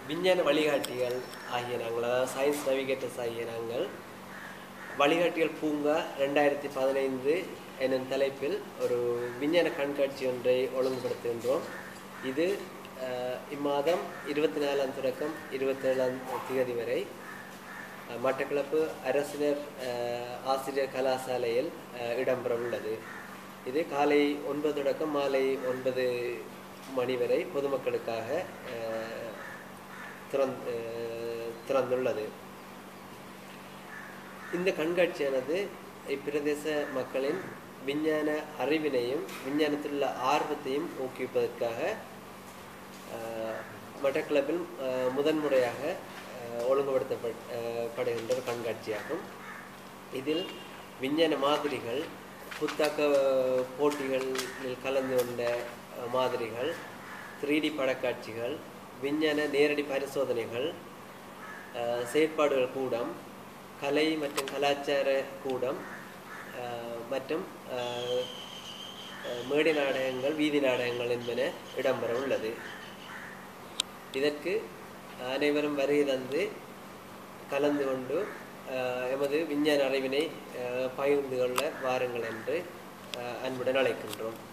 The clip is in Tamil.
விஞ்ஞான வழிகாட்டிகள் ஆகிய நாங்கள் அதாவது சயின்ஸ் நவிகேட்டர்ஸ் ஆகிய நாங்கள் வழிகாட்டிகள் பூங்கா ரெண்டாயிரத்தி பதினைந்து எனும் தலைப்பில் ஒரு விஞ்ஞான கண்காட்சி ஒன்றை ஒழுங்குபடுத்துகின்றோம் இது அஹ், இம்மாதம் இருபத்தி நாலாம் தொடக்கம் இருபத்தேழாம் தேதி வரை அஹ், மட்டக்களப்பு அரசினர் அஹ், ஆசிரியர் கலாசாலையில் அஹ், இடம்பெற உள்ளது இது காலை ஒன்பது தொடக்கம் மாலை ஒன்பது மணி வரை பொதுமக்களுக்காக அஹ், திறந் அஹ், திறந்துள்ளது இந்த கண்காட்சியானது இப்பிரதேச மக்களின் விஞ்ஞான அறிவினையும் விஞ்ஞானத்தில் உள்ள ஆர்வத்தையும் ஊக்குவிப்பதற்காக அஹ், மட்டக்களப்பில் அஹ், முதன்முறையாக அஹ், ஒழுங்குபடுத்தப்படுகின்ற ஒரு கண்காட்சியாகும் இதில் விஞ்ஞான மாதிரிகள் புத்தாக்க போட்டிகளில் கலந்து கொண்ட அஹ், மாதிரிகள் 3D படக்காட்சிகள் விஞ்ஞான நேரடி பரிசோதனைகள் அஹ், செயற்பாடுகள் கூடம் கலை மற்றும் கலாச்சார கூடம் அஹ், மற்றும் அஹ், அஹ், மேடை நாடகங்கள் வீதி நாடகங்கள் என்பன இடம்பெற உள்ளது இதற்கு அனைவரும் வருகை தந்து கலந்து கொண்டு அஹ், எமது விஞ்ஞான அறிவினை அஹ், பகிர்ந்து கொள்ள வாருங்கள் என்று அஹ், அன்புடன் அழைக்கின்றோம்